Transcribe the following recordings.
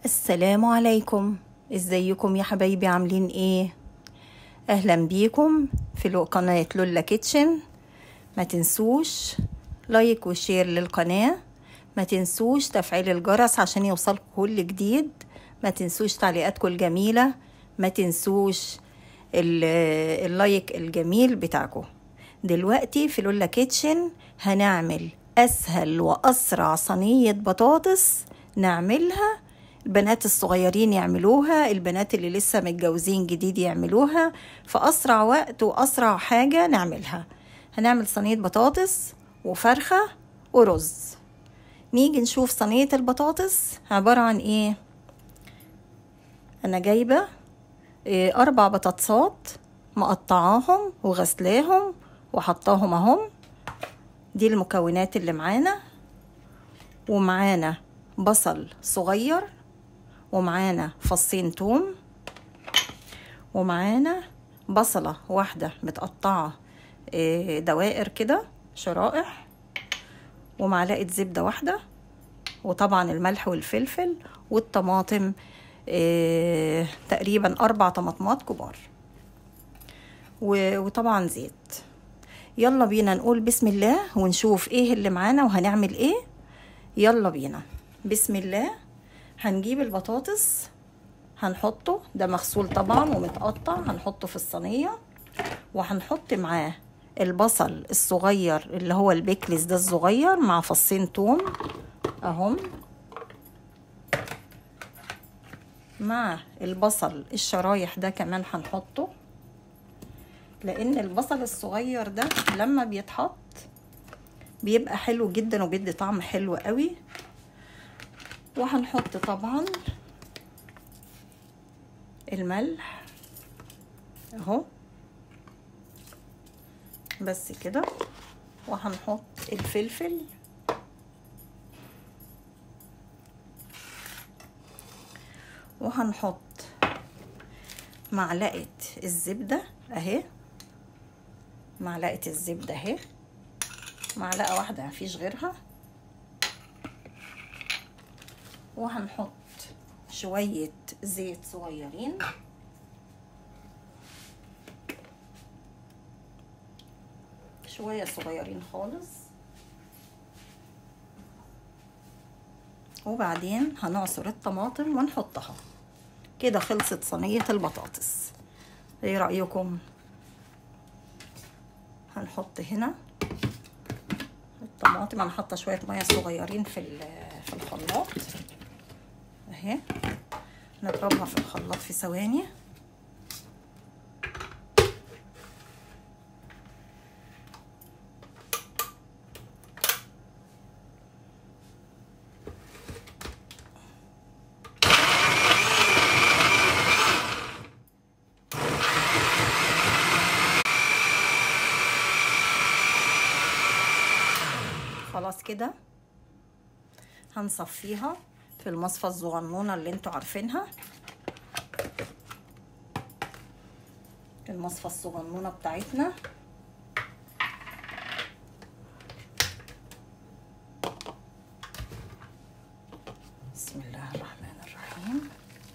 السلام عليكم ازيكم يا حبايبي عاملين ايه اهلا بيكم في لو- قناة لولا كيتشن ما تنسوش لايك وشير للقناة ما تنسوش تفعيل الجرس عشان يوصلكم كل جديد ما تنسوش تعليقاتكم الجميلة ما تنسوش ال- اللايك الجميل بتاعكم دلوقتي في لولا كيتشن هنعمل اسهل واسرع صينية بطاطس نعملها البنات الصغيرين يعملوها البنات اللي لسه متجوزين جديد يعملوها في اسرع وقت واسرع حاجة نعملها هنعمل صينية بطاطس وفرخة ورز نيجي نشوف صينية البطاطس عبارة عن ايه انا جايبة إيه، اربع بطاطسات مقطعاهم وغسلاهم وحطاهم اهم دي المكونات اللي معانا ومعانا بصل صغير ومعانا فصين توم ومعانا بصلة واحدة متقطعة إيه، دوائر كده شرائح ومعلقة زبدة واحدة وطبعا الملح والفلفل والطماطم إيه، تقريبا أربع طماطمات كبار و- وطبعا زيت يلا بينا نقول بسم الله ونشوف ايه اللي معانا وهنعمل ايه يلا بينا بسم الله هنجيب البطاطس هنحطه ده مغسول طبعا ومتقطع هنحطه في الصينية وهنحط معاه البصل الصغير اللي هو البيكلس ده الصغير مع فصين توم اهم مع البصل الشرايح ده كمان هنحطه لان البصل الصغير ده لما بيتحط بيبقى حلو جدا وبيدي طعم حلو قوي وهنحط طبعا الملح اهو بس كده وهنحط الفلفل وهنحط معلقة الزبدة اهي معلقة الزبدة اهي معلقة واحدة مفيش غيرها وهنحط شوية زيت صغيرين شوية صغيرين خالص وبعدين هنعصر الطماطم ونحطها كده خلصت صينية البطاطس ايه رأيكم هنحط هنا الطماطم انا حاطه شويه ميه صغيرين في ال- في الخلاط اهي نضربها في الخلاط في ثواني خلاص كده هنصفيها في المصفى الصغنونه اللي انتوا عارفينها المصفى الصغنونه بتاعتنا بسم الله الرحمن الرحيم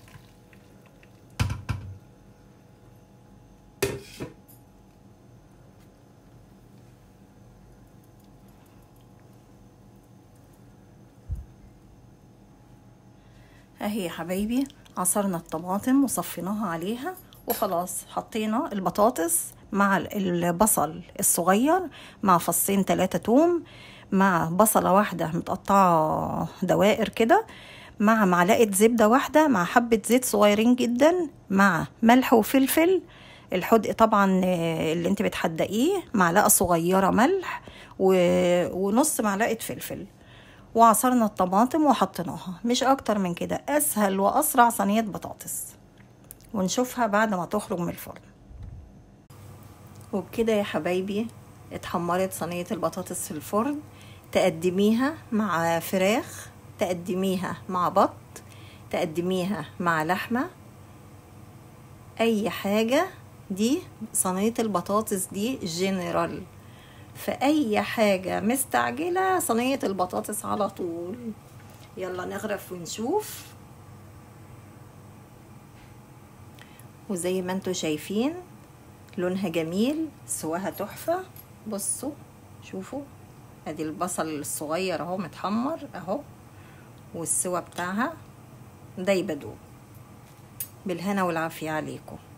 اهي يا حبايبي عصرنا الطماطم وصفيناها عليها وخلاص حطينا البطاطس مع ال- البصل الصغير مع فصين تلاتة توم مع بصلة واحدة متقطعة دوائر كده مع معلقة زبدة واحدة مع حبة زيت صغيرين جدا مع ملح وفلفل الحدق طبعا آه، اللي انت بتحدقيه معلقة صغيرة ملح و- ونص معلقة فلفل وعصرنا الطماطم وحطيناها مش اكتر من كده اسهل واسرع صينية بطاطس ونشوفها بعد ما تخرج من الفرن وبكده يا حبايبي اتحمرت صينية البطاطس في الفرن تقدميها مع فراخ تقدميها مع بط تقدميها مع لحمة اي حاجة دي صينية البطاطس دي جنرال في اي حاجة مستعجلة صينية البطاطس على طول يلا نغرف ونشوف وزي ما انتوا شايفين لونها جميل سواها تحفة بصوا شوفوا ادي البصل الصغير اهو متحمر اهو والسوا بتاعها دايبة دوب بالهنا والعافية عليكم